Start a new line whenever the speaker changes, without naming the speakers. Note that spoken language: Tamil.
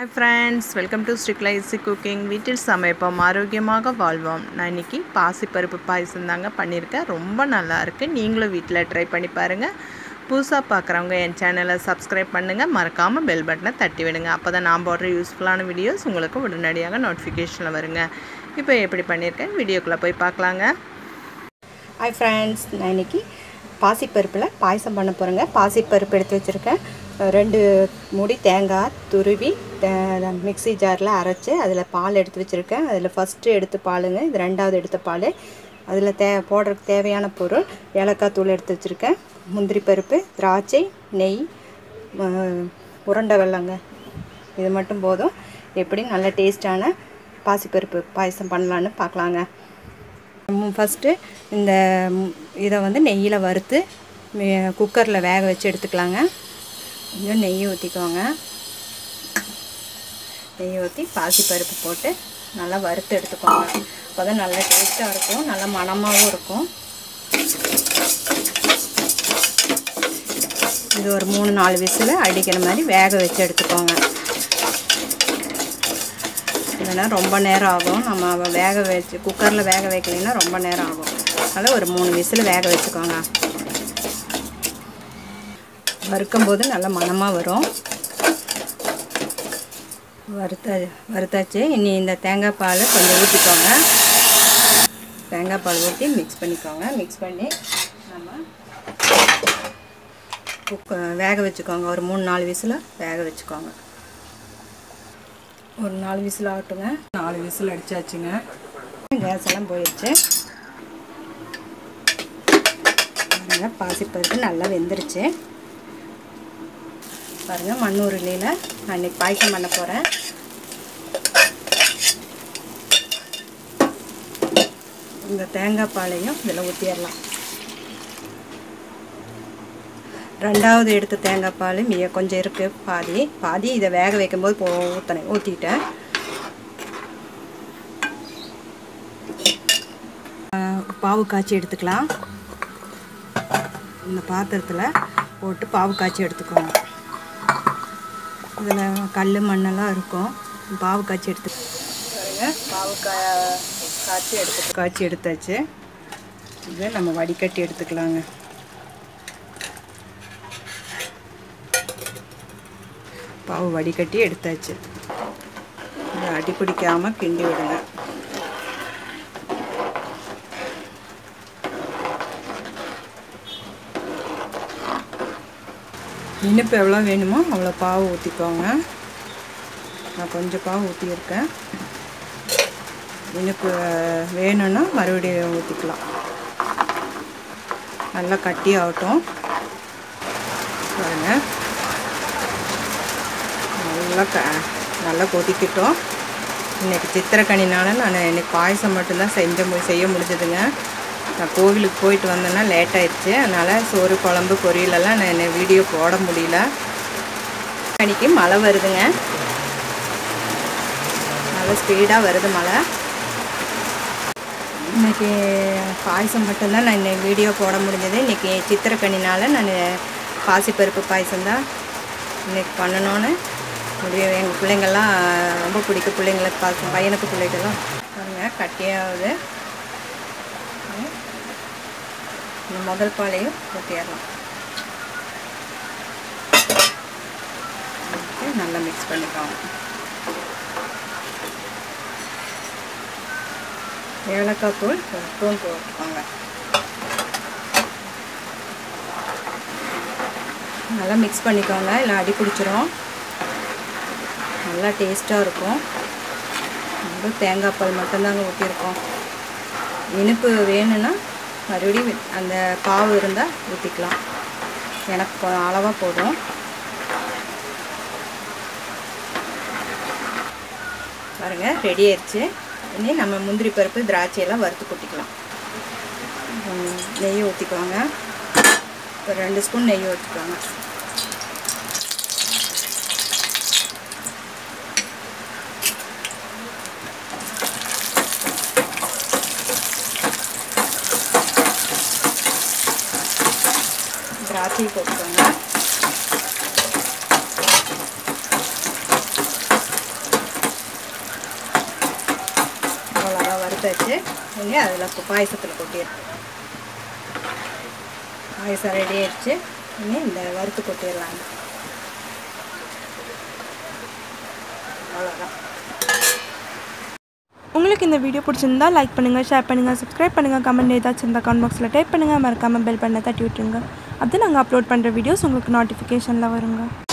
ஹாய் ஃப்ரெண்ட்ஸ் வெல்கம் டு ஸ்ட்ரிக்லைசி குக்கிங் வீட்டில் சமைப்போம் ஆரோக்கியமாக வாழ்வோம் நான் இன்றைக்கி பாசிப்பருப்பு பாயசம் தாங்க பண்ணியிருக்கேன் ரொம்ப நல்லா இருக்குது நீங்களும் வீட்டில் ட்ரை பண்ணி பாருங்கள் புதுசாக பார்க்குறவங்க என் சேனலை சப்ஸ்கிரைப் பண்ணுங்கள் மறக்காமல் பெல் பட்டனை தட்டி விடுங்க அப்போ தான் நான் போடுற யூஸ்ஃபுல்லான வீடியோஸ் உங்களுக்கு உடனடியாக நோட்டிஃபிகேஷனில் வருங்க இப்போ எப்படி பண்ணியிருக்கேன் வீடியோக்குள்ளே போய் பார்க்கலாங்க
ஹாய் ஃப்ரெண்ட்ஸ் நான் இன்றைக்கி பாசிப்பருப்பில் பாயசம் பண்ண போகிறேங்க பாசிப்பருப்பு எடுத்து வச்சுருக்கேன் ரெண்டு முடி தேங்காய் துருவி தே- மிக்ஸி ஜாரில் அரைச்சி அதில் பால் எடுத்து வச்சுருக்கேன் அதில் ஃபஸ்ட்டு எடுத்த பாலுங்க இது ரெண்டாவது எடுத்த பால் அதில் தே போடுறதுக்கு தேவையான பொருள் ஏலக்காய் தூள் எடுத்து வச்சுருக்கேன் முந்திரி பருப்பு திராட்சை நெய் அஹ், உருண்டை வெல்லங்க இது மட்டும் போதும் எப்படி நல்ல டேஸ்டான பாசிப்பருப்பு பாயசம் பண்ணலான்னு பார்க்கலாங்க ஃபஸ்ட்டு இந்த ம், இதை வந்து நெய்யில் வறுத்து குக்கரில் வேக வச்சு எடுத்துக்கலாங்க கொஞ்சம் நெய் ஊற்றிக்கோங்க நெய் ஊற்றி பாசிப்பருப்பு போட்டு நல்லா வறுத்து எடுத்துக்கோங்க அப்போ தான் நல்லா டேஸ்ட்டாக இருக்கும் நல்லா மணமாகவும் இருக்கும் இது ஒரு மூணு நாலு விசில் அடிக்கிற மாதிரி வேக வச்சு எடுத்துக்கோங்க இல்லைன்னா ரொம்ப நேரம் ஆகும் நம்ம அவ வேக வச்சு குக்கரில் வேக வைக்கலைன்னா ரொம்ப நேரம் ஆகும் அதனால் ஒரு மூணு விசில் வேக வச்சுக்கோங்க வறுக்கும்போது நல்ல மணமாக வரும் வறுத்த வறுத்தாச்சு இனி இந்த தேங்காய் பாலை கொஞ்சம் ஊற்றிக்கோங்க தேங்காய் பால் ஊற்றி மிக்ஸ் பண்ணிக்கோங்க மிக்ஸ் பண்ணி நம்ம குக்க வேக வச்சுக்கோங்க ஒரு மூணு நாலு விசில் வேக வச்சுக்கோங்க ஒரு நாலு விசில் ஆகட்டுங்க
நாலு விசில் அடிச்சாச்சுங்க
கேஸ் எல்லாம் போயிடுச்சு பாருங்க பாசிப்பருப்பு நல்லா வெந்துருச்சு பாருங்க மண்ணூரிலையில் நான் இன்னைக்கு பாயசம் பண்ண போகிறேன் இந்த தேங்காய் பாலையும் இதில் ஊற்றிடலாம் ரெண்டாவது எடுத்த தேங்காய் பால் மிக கொஞ்சம் இருக்குது பாதி பாதி இதை வேக வைக்கும்போது போ ஊற்றினேன் ஊற்றிட்டேன் பாவு காய்ச்சி எடுத்துக்கலாம் இந்த பாத்திரத்தில் போட்டு பாவு காய்ச்சி எடுத்துக்கோங்க இதில் கல் மண்ணெல்லாம் இருக்கும் பாவு காய்ச்சி எடுத்து பாருங்க பாவு கா காய்ச்சி எடுத்து காய்ச்சி எடுத்தாச்சு இதை நம்ம வடிகட்டி எடுத்துக்கலாங்க பாவு வடிகட்டி எடுத்தாச்சு இதை அடி பிடிக்காமல் கிண்டி விடுங்க இனிப்பு எவ்வளோ வேணுமோ அவ்வளோ பாவு ஊற்றிக்கோங்க நான் கொஞ்சம் பாவு ஊற்றியிருக்கேன் இனிப்பு வேணும்னா மறுபடியும் ஊற்றிக்கலாம் நல்லா கட்டி ஆகட்டும் பாருங்க நல்லா க நல்லா கொதிக்கட்டும் இன்றைக்கி சித்திரக்கனினால நான் இன்னைக்கு பாயசம் மட்டும்தான் செஞ்ச மு செய்ய முடிஞ்சதுங்க நான் கோவிலுக்கு போயிட்டு வந்தேன்னா லேட் ஆயிடுச்சு அதனால் சோறு குழம்பு பொரியலெல்லாம் நான் என்ன வீடியோ போட முடியல அன்றைக்கி மழை வருதுங்க நல்லா ஸ்பீடாக வருது மழை இன்றைக்கி பாயசம் மட்டும்தான் நான் இன்னைக்கு வீடியோ போட முடிஞ்சது இன்றைக்கி சித்திரக்கனினால நான் பாசிப்பருப்பு பாயசம் தான் இன்றைக்கி பண்ணணும்னு முடியும் எங்கள் பிள்ளைங்கள்லாம் ரொம்ப பிடிக்கும் பிள்ளைங்களுக்கு பாசம் பையனுக்கு பிள்ளைகளும் பாருங்க கட்டியாகுது இந்த முதல் பாலையும் ஊற்றிடலாம் ஊத்தி நல்லா மிக்ஸ் பண்ணிக்கோங்க ஏலக்காய் தூள் ஒரு ஸ்பூன் போட்டுக்கோங்க நல்லா மிக்ஸ் பண்ணிக்கோங்க இல்லை அடி பிடிச்சிரும் நல்லா டேஸ்ட்டாக இருக்கும் ரொம்ப தேங்காய் பால் மட்டும்தாங்க ஊற்றிருக்கோம் இனிப்பு வேணும்னா மறுபடியும் அந்த பாவு இருந்தால் ஊற்றிக்கலாம் எனக்கு கொ- அளவாக போதும் பாருங்க ரெடி ஆயிடுச்சு இனி நம்ம முந்திரி பருப்பு திராட்சையெல்லாம் வறுத்து கொட்டிக்கலாம் ம், நெய் ஊற்றிக்கோங்க ஒரு ரெண்டு ஸ்பூன் நெய் ஊற்றிக்கோங்க திராட்சை போட்டுக்கோங்க எடுத்தாச்சு இனி அதில் இப்போ பாயசத்தில் கொட்டிடுறேன் பாயசம் ரெடி ஆயிடுச்சு இனி இந்த வறுத்து கொட்டிடலாங்க அவ்வளோதான்
உங்களுக்கு இந்த வீடியோ பிடிச்சிருந்தா லைக் பண்ணுங்கள் ஷேர் பண்ணுங்கள் சப்ஸ்கிரைப் பண்ணுங்கள் கமெண்ட் ஏதாச்சும் இருந்தால் கமெண்ட் பாக்ஸில் டைப் பண்ணுங்கள் மறக்காமல் பெல் பண்ண தட்டி விட்டுருங்க அப்போ நாங்கள் அப்லோட் பண்ணுற வீடியோஸ் உங்களுக்கு நோட்டிஃபிகேஷனில் வருங்க